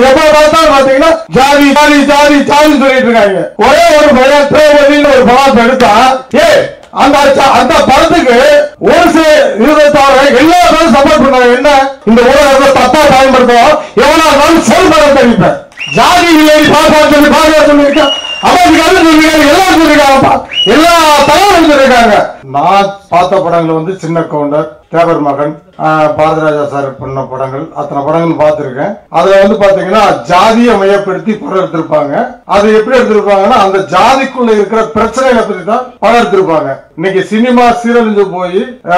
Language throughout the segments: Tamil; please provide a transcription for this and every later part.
எப்ப பார்த்தாலும் பாத்தீங்கன்னா ஜாதி ஜாதி ஜாதி ஜாதி சொல்லிட்டு இருக்காங்க ஒரே ஒரு பையன் திரௌபதினு ஒரு படம் எடுத்தா ஏ அந்த ச- அந்த படத்துக்கு ஒரு சில இதை தவிர எல்லா பேரும் சப்போர்ட் பண்ணாங்க என்ன இந்த ஊடகத்தை தப்பா பயன்படுத்துவோம் எவனா இருந்தாலும் செயல்பட தெரிவிப்பேன் ஜாதி இல்லை பாப்பான்னு சொல்லி பாப்பா சொல்லியிருக்கேன் அமைதிக்காக சொல்லியிருக்காங்க எல்லாம் சொல்லியிருக்காங்கப்பா எல்லா தலைவரும் சொல்லியிருக்காங்க நான் பார்த்த படங்கள் வந்து சின்ன கவுண்டர் தேவர் மகன் ஆஹ், பாரதிராஜா சார் பண்ண படங்கள் அத்தனை படங்கள் பார்த்திருக்கேன் அதுல வந்து பாத்தீங்கன்னா ஜாதியை மையப்படுத்தி படம் எடுத்திருப்பாங்க அது எப்படி எடுத்திருப்பாங்கன்னா அந்த ஜாதிக்குள்ள இருக்கிற பிரச்சனைகளை பத்தி தான் படம் எடுத்திருப்பாங்க இன்னைக்கு சினிமா சீரழிஞ்சு போய்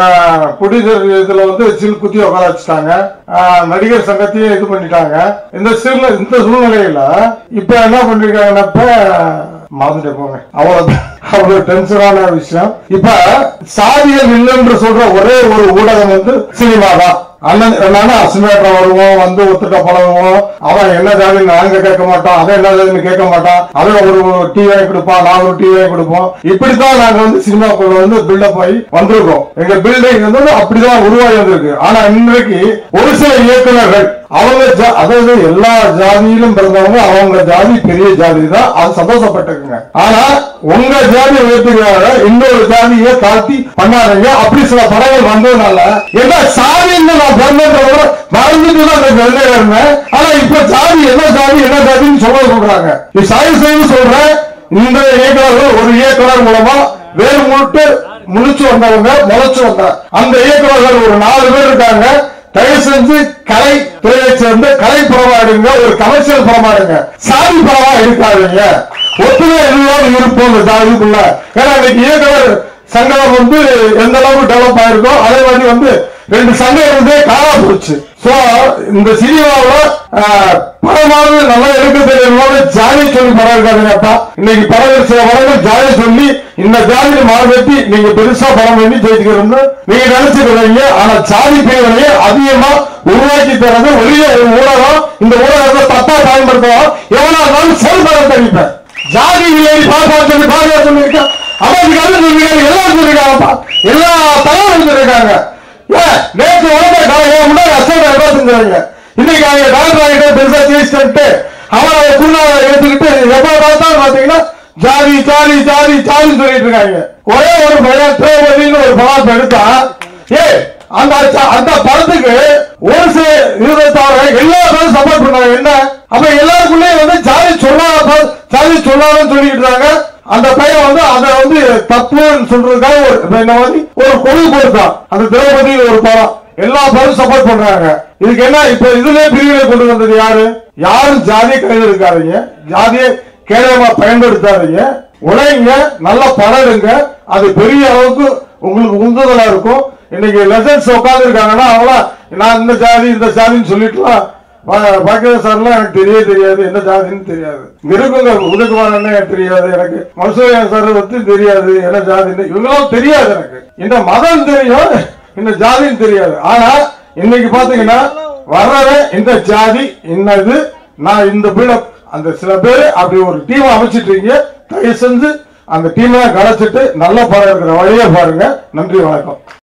குடிநீர் இதுல வந்து சில் குத்தி உட்கார வச்சுட்டாங்க ஆஹ், நடிகர் சங்கத்தையும் இது பண்ணிட்டாங்க இந்த சூழ்நிலை இந்த சூழ்நிலையில இப்ப என்ன பண்ணிருக்காங்கன்னா இப்ப மறந்துட்டு போங்க அவ்வளவு அவ்வளவு டென்ஷனான விஷயம் இப்ப சாதியம் இல்லைன்னு சொல்ற ஒரே ஒரு ஊடகம் வந்து சினிமா தான் அண்ணன் என்னன்னா அசிமேட்டர் வருவோம் வந்து ஒத்துட்ட பழகுவோம் அவன் என்ன ஜாதி நாங்க கேட்க மாட்டோம் அவன் என்ன ஜாதின்னு கேட்க மாட்டான் அவன் ஒரு டீ வாங்கி கொடுப்பான் நான் ஒரு டீ வாங்கி கொடுப்போம் இப்படித்தான் நாங்க வந்து சினிமாக்குள்ள வந்து பில்டப் ஆகி வந்திருக்கோம் எங்க பில்டிங் வந்து அப்படிதான் உருவாகி வந்திருக்கு ஆனா இன்றைக்கு ஒரு சில இயக்குனர்கள் அவங்க ஜா- அதாவது எல்லா ஜாதியிலும் பிறந்தவங்க அவங்க ஜாதி பெரிய ஜாதி தான் அது சந்தோஷப்பட்டுக்குங்க ஆனா உங்க ஜாதி உயர்த்துக்காக இன்னொரு ஜாதியை தாழ்த்தி பண்ணாதீங்க அப்படி சில படங்கள் வந்ததுனால என்ன சாதின்னு நான் பிறந்ததை மறந்துட்டு தான் இந்த வெள்ளையா இருந்தேன் ஆனா இப்ப ஜாதி என்ன ஜாதி என்ன ஜாதின்னு சொல்ல சொல்றாங்க நீ சாதி செய்து சொல்றேன் இந்த இயக்குனர்கள் ஒரு இயக்குனர் மூலமா வேறு முட்டு முழிச்சு வந்தவங்க முளைச்சு வந்தாங்க அந்த இயக்குனர்கள் ஒரு நாலு பேர் இருக்காங்க தயவு செஞ்சு கலை துறையை சேர்ந்து கலை படமா எடுங்க ஒரு கமர்ஷியல் படமா எடுங்க சாதி படமா எடுக்காதீங்க ஒத்துமை எதுவாக இருப்போம் இந்த ஜாதிக்குள்ள ஏன்னா இன்னைக்கு இயக்குனர் சங்கம் வந்து எந்த அளவுக்கு டெவலப் ஆயிருக்கோ அதே மாதிரி வந்து ரெண்டு சங்கம் இருந்தே காணா போச்சு சோ இந்த சினிமாவில் படமாவது நல்லா எடுக்க தெரியல ஜாதி சொல்லி படம் இருக்காதுங்கப்பா இன்னைக்கு படம் சில படங்கள் ஜாதி சொல்லி இந்த ஜாதியை மாறுபடுத்தி நீங்க பெருசா படம் பண்ணி ஜெயிச்சுக்கிறோம்னு நீங்க நினைச்சுக்கிறீங்க ஆனா ஜாதி பேரையே அதிகமா உருவாக்கி தரது ஒரே ஒரு ஊடகம் இந்த ஊடகத்தை தப்பா பயன்படுத்தலாம் எவனா இருந்தாலும் செயல்பட தெரிவிப்பேன் ஜாதி இல்லை பாப்பா சொல்லி பாப்பா சொல்லியிருக்கேன் அமைதிக்காக சொல்லியிருக்காங்க எல்லாம் சொல்லியிருக்காங்கப்பா எல்லா தலைவரும் சொல்லியிருக்காங்க ஏன் நேற்று உடனே நான் முன்னாடி அசோட எவ்வளவு செஞ்சாங்க இன்னைக்கு அவங்க டாக்டர் ஆகிட்ட பெருசா ஜெயிச்சுட்டு அவரை குருநாவை எடுத்துக்கிட்டு எப்ப பார்த்தாலும் பாத்தீங்கன்னா ஜாதி ஜாதி ஜாதி ஜாதின்னு சொல்லிட்டு இருக்காங்க ஒரே ஒரு பையன் திரௌபதினு ஒரு படம் எடுத்தா ஏ அந்த ச- அந்த படத்துக்கு ஒரு சில இதை தவிர எல்லா பேரும் சப்போர்ட் பண்ணாங்க என்ன அப்ப எல்லாருக்குள்ளேயும் வந்து ஜாதி சொல்லாத ஜாதி சொல்லாதன்னு சொல்லிட்டு இருக்காங்க அந்த பையன் வந்து அதை வந்து தப்புன்னு சொல்றதுக்காக ஒரு இப்ப இந்த மாதிரி ஒரு கொள்கை கொடுத்தான் அந்த திரௌபதி ஒரு படம் எல்லா பேரும் சப்போர்ட் பண்றாங்க இதுக்கு என்ன இப்ப இதுல பிரிவினை கொண்டு வந்தது யாரு யாரும் ஜாதியை கையில் இருக்காதீங்க ஜாதியை கேவலமா பயன்படுத்தாதீங்க உழைங்க நல்ல படம் எடுங்க அது பெரிய அளவுக்கு உங்களுக்கு உந்துதலா இருக்கும் இன்னைக்கு லெசன்ஸ் உட்கார்ந்து இருக்காங்கன்னா அவங்களா நான் இந்த ஜாதி இந்த ஜாதின்னு சொல்லிட்டுலாம் பாக்கிய சார்லாம் எனக்கு தெரியவே தெரியாது என்ன ஜாதின்னு தெரியாது இங்க இருக்குங்க உதயகுமார் அண்ணன் எனக்கு தெரியாது எனக்கு மசூரியா சார் பத்தி தெரியாது என்ன ஜாதின்னு இவங்களும் தெரியாது எனக்கு இந்த மதம் தெரியும் இந்த ஜாதின்னு தெரியாது ஆனா இன்னைக்கு பாத்தீங்கன்னா வர்றவன் இந்த ஜாதி இன்னது நான் இந்த பில்டப் அந்த சில பேர் அப்படி ஒரு டீம் அமைச்சிட்டு இருக்கீங்க தயவு செஞ்சு அந்த டீமை கலைச்சிட்டு நல்ல படம் இருக்கிற வழியை பாருங்க நன்றி வணக்கம்